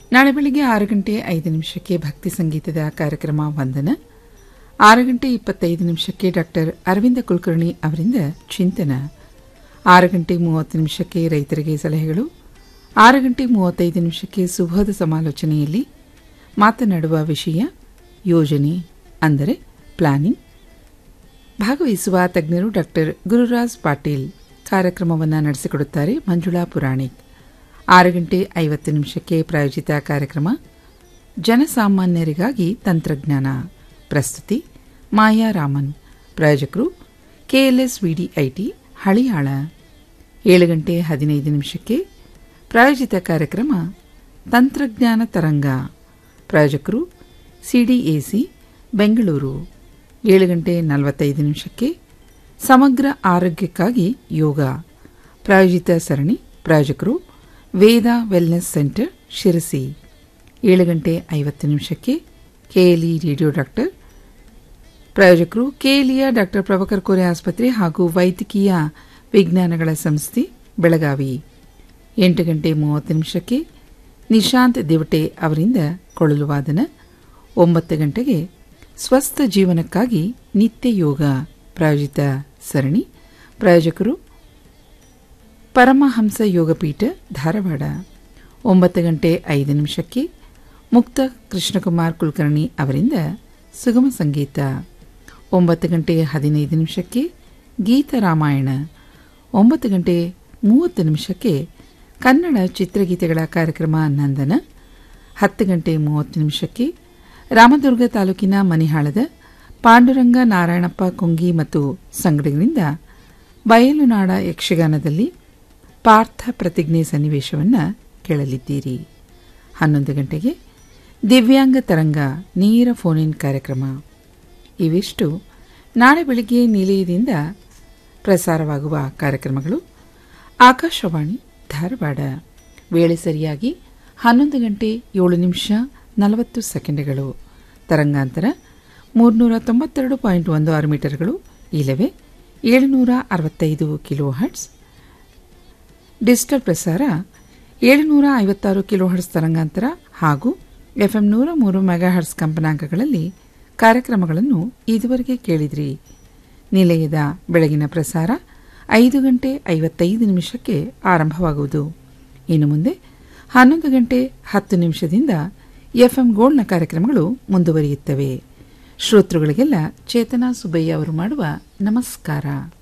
ನಾಳೆ ಬೆಳಿಗ್ಗೆ ಆರು ಗಂಟೆ ಐದು ನಿಮಿಷಕ್ಕೆ ಭಕ್ತಿ ಸಂಗೀತದ ಕಾರ್ಯಕ್ರಮ ವಂದನ ಆರು ಗಂಟೆ ಇಪ್ಪತ್ತೈದು ನಿಮಿಷಕ್ಕೆ ಡಾಕ್ಟರ್ ಅರವಿಂದ ಕುಲಕರ್ಣಿ ಅವರಿಂದ ಚಿಂತನ ಆರು ಗಂಟೆ ಮೂವತ್ತು ನಿಮಿಷಕ್ಕೆ ರೈತರಿಗೆ ಸಲಹೆಗಳು ಆರು ಗಂಟೆ ಮೂವತ್ತೈದು ನಿಮಿಷಕ್ಕೆ ಸುಬೋಧ ಸಮಾಲೋಚನೆಯಲ್ಲಿ ಮಾತನಾಡುವ ವಿಷಯ ಯೋಜನೆ ಅಂದರೆ ಪ್ಲಾನಿಂಗ್ ಭಾಗವಹಿಸುವ ತಜ್ಞರು ಡಾಕ್ಟರ್ ಗುರುರಾಜ್ ಪಾಟೀಲ್ ಕಾರ್ಯಕ್ರಮವನ್ನು ನಡೆಸಿಕೊಡುತ್ತಾರೆ ಮಂಜುಳಾ ಪುರಾಣಿಕ್ ಆರು ಗಂಟೆ ಐವತ್ತು ನಿಮಿಷಕ್ಕೆ ಪ್ರಾಯೋಜಿತ ಕಾರ್ಯಕ್ರಮ ಜನಸಾಮಾನ್ಯರಿಗಾಗಿ ತಂತ್ರಜ್ಞಾನ ಪ್ರಸ್ತುತಿ ಮಾಯಾ ರಾಮನ್ ಪ್ರಾಯೋಜಕರು ಕೆಎಲ್ಎಸ್ ವಿಡಿಐಟಿ ಹಳಿಯಾಳ ಏಳು ಗಂಟೆ ಹದಿನೈದು ನಿಮಿಷಕ್ಕೆ ಪ್ರಾಯೋಜಿತ ಕಾರ್ಯಕ್ರಮ ತಂತ್ರಜ್ಞಾನ ತರಂಗ ಪ್ರಾಯೋಜಕರು ಸಿಡಿಎಸಿ ಬೆಂಗಳೂರು ಏಳು ಗಂಟೆ ನಲವತ್ತೈದು ನಿಮಿಷಕ್ಕೆ ಸಮಗ್ರ ಆರೋಗ್ಯಕ್ಕಾಗಿ ಯೋಗ ಪ್ರಾಯೋಜಿತ ಸರಣಿ ಪ್ರಾಯೋಜಕರು ವೇದ ವೆಲ್ನೆಸ್ ಸೆಂಟರ್ ಶಿರಸಿ ಏಳು ಗಂಟೆ ಐವತ್ತು ನಿಮಿಷಕ್ಕೆ ಕೆಎಲ್ಇ ರೇಡಿಯೋ ಡಾಕ್ಟರ್ ಪ್ರಾಯೋಜಕರು ಕೆಎಲ್ಇಯ ಡಾಕ್ಟರ್ ಪ್ರಭಾಕರ್ ಕೋರೆ ಆಸ್ಪತ್ರೆ ಹಾಗೂ ವೈದ್ಯಕೀಯ ವಿಜ್ಞಾನಗಳ ಸಂಸ್ಥೆ ಬೆಳಗಾವಿ ಎಂಟು ಗಂಟೆ ಮೂವತ್ತು ನಿಮಿಷಕ್ಕೆ ನಿಶಾಂತ್ ದಿವಟೆ ಅವರಿಂದ ಕೊಳಲು ವಾದನ ಒಂಬತ್ತು ಗಂಟೆಗೆ ಸ್ವಸ್ಥ ಜೀವನಕ್ಕಾಗಿ ನಿತ್ಯ ಯೋಗ ಪ್ರಾಯೋಜಿತ ಸರಣಿ ಪ್ರಾಯೋಜಕರು ಪರಮಹಂಸ ಯೋಗಪೀಠ ಧಾರವಾಡ ಒಂಬತ್ತು ಗಂಟೆ ಐದು ನಿಮಿಷಕ್ಕೆ ಮುಕ್ತ ಕೃಷ್ಣಕುಮಾರ್ ಕುಲಕರ್ಣಿ ಅವರಿಂದ ಸುಗಮ ಸಂಗೀತ ಒಂಬತ್ತು ಗಂಟೆ ಹದಿನೈದು ನಿಮಿಷಕ್ಕೆ ಗೀತ ರಾಮಾಯಣ ಒಂಬತ್ತು ಗಂಟೆ ಮೂವತ್ತು ನಿಮಿಷಕ್ಕೆ ಕನ್ನಡ ಚಿತ್ರಗೀತೆಗಳ ಕಾರ್ಯಕ್ರಮ ನಂದನ ಹತ್ತು ಗಂಟೆ ಮೂವತ್ತು ನಿಮಿಷಕ್ಕೆ ರಾಮದುರ್ಗ ತಾಲೂಕಿನ ಮನಿಹಾಳದ ಪಾಂಡುರಂಗ ನಾರಾಯಣಪ್ಪ ಕುಂಗಿ ಮತ್ತು ಸಂಗಡಿಗರಿಂದ ಬಯಲುನಾಡ ಯಕ್ಷಗಾನದಲ್ಲಿ ಪಾರ್ಥ ಪ್ರತಿಜ್ಞೆ ಸನ್ನಿವೇಶವನ್ನು ಕೇಳಲಿದ್ದೀರಿ ಹನ್ನೊಂದು ಗಂಟೆಗೆ ದಿವ್ಯಾಂಗ ತರಂಗ ನೇರ ಫೋನ್ ಇನ್ ಕಾರ್ಯಕ್ರಮ ಇವಿಷ್ಟು ನಾಳೆ ಬೆಳಿಗ್ಗೆ ನಿಲಯದಿಂದ ಪ್ರಸಾರವಾಗುವ ಕಾರ್ಯಕ್ರಮಗಳು ಆಕಾಶವಾಣಿ ಧಾರವಾಡ ವೇಳೆ ಸರಿಯಾಗಿ ಹನ್ನೊಂದು ಗಂಟೆ ಏಳು ನಿಮಿಷ ನಲವತ್ತು ಸೆಕೆಂಡ್ಗಳು ತರಂಗಾಂತರ ಮೂರ್ನೂರ ತೊಂಬತ್ತೆರಡು ಪಾಯಿಂಟ್ ಒಂದು ಆರು ಮೀಟರ್ಗಳು ಇಲ್ಲವೇ ಏಳುನೂರ ಅರವತ್ತೈದು ಕಿಲೋ ಹರ್ಟ್ಸ್ ಡಿಜಿಟಲ್ ಪ್ರಸಾರ ಏಳುನೂರ ಐವತ್ತಾರು ಕಿಲೋ ಹರ್ಟ್ಸ್ ತರಂಗಾಂತರ ಹಾಗೂ ಎಫ್ಎಂ ನೂರ ಮೂರು ಮೆಗಾಹರ್ಟ್ಸ್ ಕಂಪನಾಂಕಗಳಲ್ಲಿ ಕಾರ್ಯಕ್ರಮಗಳನ್ನು ಇದುವರೆಗೆ ಕೇಳಿದ್ರಿ ನಿಲಯದ ಬೆಳಗಿನ ಪ್ರಸಾರ ಐದು ಗಂಟೆ ಐವತ್ತೈದು ನಿಮಿಷಕ್ಕೆ ಆರಂಭವಾಗುವುದು ಇನ್ನು ಮುಂದೆ ಹನ್ನೊಂದು ಗಂಟೆ ಹತ್ತು ನಿಮಿಷದಿಂದ ಎಫ್ಎಂ ಗೋಲ್ಡ್ನ ಕಾರ್ಯಕ್ರಮಗಳು ಮುಂದುವರಿಯುತ್ತವೆ ಶ್ರೋತೃಗಳಿಗೆಲ್ಲ ಚೇತನಾ ಸುಬ್ಬಯ್ಯ ಅವರು ಮಾಡುವ ನಮಸ್ಕಾರ